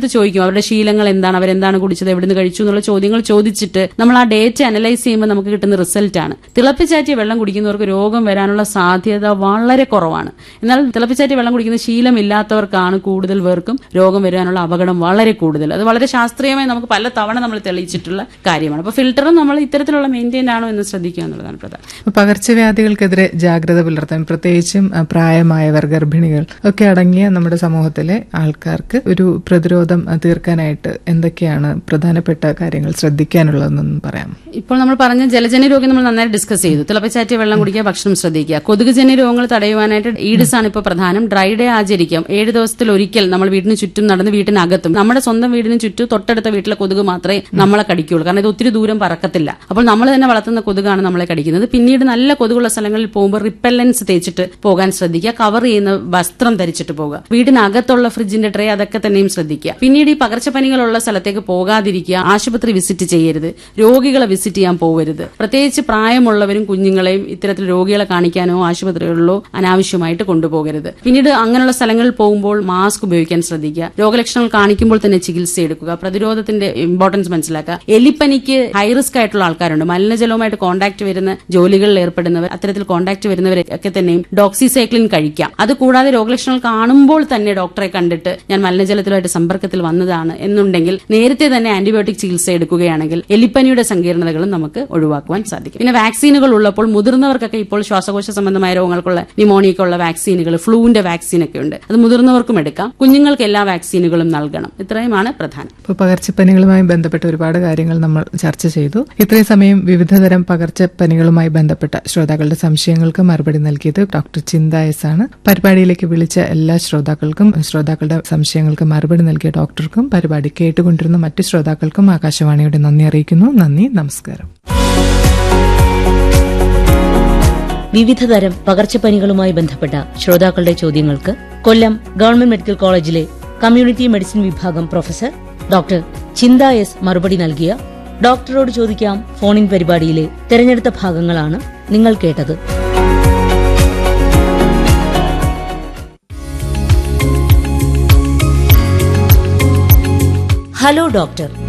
അടുത്ത് ചോദിക്കും അവരുടെ ശീലങ്ങൾ എന്താണ് അവരെന്താണ് കുടിച്ചത് എവിടുന്ന് കഴിച്ചു എന്നുള്ള ചോദ്യങ്ങൾ ചോദിച്ചിട്ട് നമ്മൾ ആ ഡേറ്റ അനലൈസ് ചെയ്യുമ്പോൾ നമുക്ക് കിട്ടുന്ന റിസൾട്ട് ആണ് തിളപ്പിച്ചാറ്റിയ വെള്ളം കുടിക്കുന്നവർക്ക് രോഗം വരാനുള്ള സാധ്യത വളരെ കുറവാണ് എന്നാൽ തിളപ്പിച്ചാറ്റിയ വെള്ളം കുടിക്കുന്ന ശീലമില്ലാത്തവർക്കാണ് കൂടുതൽ പേർക്കും രോഗം വരാനുള്ള അപകടം വളരെ കൂടുതൽ അത് വളരെ ശാസ്ത്രീയമായി നമുക്ക് പല തവണ നമ്മൾ തെളിയിച്ചിട്ടുള്ള കാര്യമാണ് അപ്പോൾ ഫിൽറ്ററും നമ്മൾ ഇത്തരത്തിലുള്ള മെയിൻറ്റെയിൻ ആണോ എന്ന് ശ്രദ്ധിക്കുക എന്നുള്ളതാണ് പ്രധാനം അപ്പൊ പകർച്ചവ്യാധികൾക്കെതിരെ ജാഗ്രത പുലർത്താൻ പ്രത്യേകിച്ചും അഹ്, പ്രായമായവർ ഗർഭിണികൾ ഒക്കെ അടങ്ങിയ നമ്മുടെ സമൂഹത്തിലെ ആൾക്കാർക്ക് ഒരു പ്രതിരോധം അഹ്, തീർക്കാനായിട്ട് എന്തൊക്കെയാണ് പ്രധാനപ്പെട്ട കാര്യങ്ങൾ ശ്രദ്ധിക്കാനുള്ളതെന്നൊന്നും പറയാം ഇപ്പോൾ നമ്മൾ പറഞ്ഞ ജലജന്യ രോഗം നമ്മൾ നന്നായി ഡിസ്കസ് ചെയ്തു തിളപ്പിച്ചാറ്റിയ വെള്ളം കുടിക്കുക ഭക്ഷണം ശ്രദ്ധിക്കുക കൊതുകുജന്യ രോഗങ്ങൾ തടയുവാനായിട്ട് ഈഡിസ് ആണ് ഇപ്പോൾ പ്രധാനം ഡ്രൈ ഡേ ആചരിക്കാം ഏഴ് ദിവസത്തിൽ ഒരിക്കൽ നമ്മൾ വീടിന് ചുറ്റും നടന്ന് വീട്ടിനകത്തും നമ്മുടെ സ്വന്തം വീടിന് ചുറ്റും തൊട്ടടുത്ത വീട്ടിലെ കൊതുക് മാത്രമേ നമ്മളെ കടിക്കുള്ളൂ കാരണം ഇത് ഒത്തിരി ദൂരം പറക്കത്തില്ല അപ്പോൾ നമ്മൾ തന്നെ വളർത്തുന്ന കൊതുകാണ് നമ്മളെ കടിക്കുന്നത് പിന്നീട് നല്ല കൊതുകുള്ള സ്ഥലങ്ങളിൽ പോകുമ്പോൾ റിപ്പല്ലൻസ് തേച്ചിട്ട് പോകാൻ ശ്രദ്ധിക്കുക കവർ ചെയ്യുന്ന വസ്ത്രം ധരിച്ചിട്ട് പോകുക വീടിനകത്തുള്ള ഫ്രിഡ്ജിന്റെ ട്രേ അതൊക്കെ തന്നെയും ശ്രദ്ധിക്കുക പിന്നീട് ഈ പകർച്ചപ്പനികളുള്ള സ്ഥലത്തേക്ക് പോകാതിരിക്കുക ആശുപത്രി വിസിറ്റ് ചെയ്യരുത് രോഗികളെ വിസിറ്റ് ചെയ്യാൻ പോകരുത് പ്രത്യേകിച്ച് പ്രായമുള്ളവരും കുഞ്ഞുങ്ങളെയും ഇത്തരത്തിൽ രോഗികളെ കാണിക്കാനോ ആശുപത്രികളിലോ അനാവശ്യമായിട്ട് കൊണ്ടുപോകരുത് പിന്നീട് അങ്ങനെയുള്ള സ്ഥലങ്ങളിൽ പോകുമ്പോൾ മാസ്ക് ഉപയോഗിക്കാൻ ശ്രദ്ധിക്കുക രോഗലക്ഷണങ്ങൾ കാണിക്കുമ്പോൾ തന്നെ ചികിത്സ എടുക്കുക പ്രതിരോധത്തിന്റെ ഇമ്പോർട്ടൻസ് മനസ്സിലാക്കുക എലിപ്പനിക്ക് ഹൈ റിസ്ക് ആയിട്ടുള്ള ആൾക്കാരുണ്ട് മലിനജലവുമായിട്ട് കോൺടാക്ട് വരുന്ന ജോലികളിൽ ഏർപ്പെടുന്നവർ അത്തരത്തിൽ കോൺടാക്ട് വരുന്നവരൊക്കെ തന്നെയും ഡോക്സിസൈക്ലിൻ കഴിക്കാം അത് കൂടാതെ രോഗലക്ഷണങ്ങൾ കാണുമ്പോൾ തന്നെ ഡോക്ടറെ കണ്ടിട്ട് ഞാൻ മലിനജലത്തിലുമായിട്ട് സമ്പർക്കത്തിൽ വന്നതാണ് എന്നുണ്ടെങ്കിൽ നേരത്തെ തന്നെ ആന്റിബയോട്ടിക് ചികിത്സ എടുക്കുകയാണെങ്കിൽ എലിപ്പനിയുടെ സങ്കീർണതകളും നമുക്ക് ഒഴിവാക്കുവാൻ സാധിക്കും പിന്നെ വാക്സിനുകൾ ഉള്ളപ്പോൾ മുതിർന്നവർക്കൊക്കെ ഇപ്പോൾ ശ്വാസകോശ സംബന്ധമായ രോഗങ്ങൾക്കുള്ള ന്യൂമോണിയക്കുള്ള വാക്സിനുകൾ ഫ്ലൂവിന്റെ വാക്സിൻ ഒക്കെ ഉണ്ട് അത് മുതിർന്നവർക്കും എടുക്കാം കുഞ്ഞുങ്ങൾക്ക് എല്ലാ വാക്സിനുകളും നൽകണം ഇത്രയുമാണ് പ്രധാനം ഇപ്പോൾ പകർച്ചപ്പനികളുമായി ബന്ധപ്പെട്ട ഒരുപാട് കാര്യങ്ങൾ നമ്മൾ ചർച്ച ചെയ്തു ഇത്രയും സമയം വിവിധതരം പകർച്ചപ്പനികളുമായി ബന്ധപ്പെട്ട ശ്രോതാക്കളുടെ സംശയങ്ങൾക്ക് മറുപടി നൽകിയത് ഡോക്ടർ ചിന്ത എസ് ആണ് പരിപാടിയിലേക്ക് വിളിച്ച എല്ലാ ശ്രോതാക്കൾക്കും ശ്രോതാക്കളുടെ സംശയങ്ങൾക്ക് മറുപടി നൽകിയ ഡോക്ടർക്കും പരിപാടി കേട്ടുകൊണ്ടിരുന്ന മറ്റു ശ്രോതാക്കൾക്കും ആകാശവാണിയുടെ നന്ദി അറിയിക്കുന്നു നന്ദി നമസ്കാരം വിവിധതരം പകർച്ചപ്പനികളുമായി ബന്ധപ്പെട്ട ശ്രോതാക്കളുടെ ചോദ്യങ്ങൾക്ക് കൊല്ലം ഗവൺമെന്റ് മെഡിക്കൽ കോളേജിലെ കമ്മ്യൂണിറ്റി മെഡിസിൻ വിഭാഗം പ്രൊഫസർ ഡോക്ടർ ചിന്ത എസ് മറുപടി നൽകിയ ഡോക്ടറോട് ചോദിക്കാം ഫോണിൻ പരിപാടിയിലെ തെരഞ്ഞെടുത്ത ഭാഗങ്ങളാണ് നിങ്ങൾ കേട്ടത് ഹലോ ഡോക്ടർ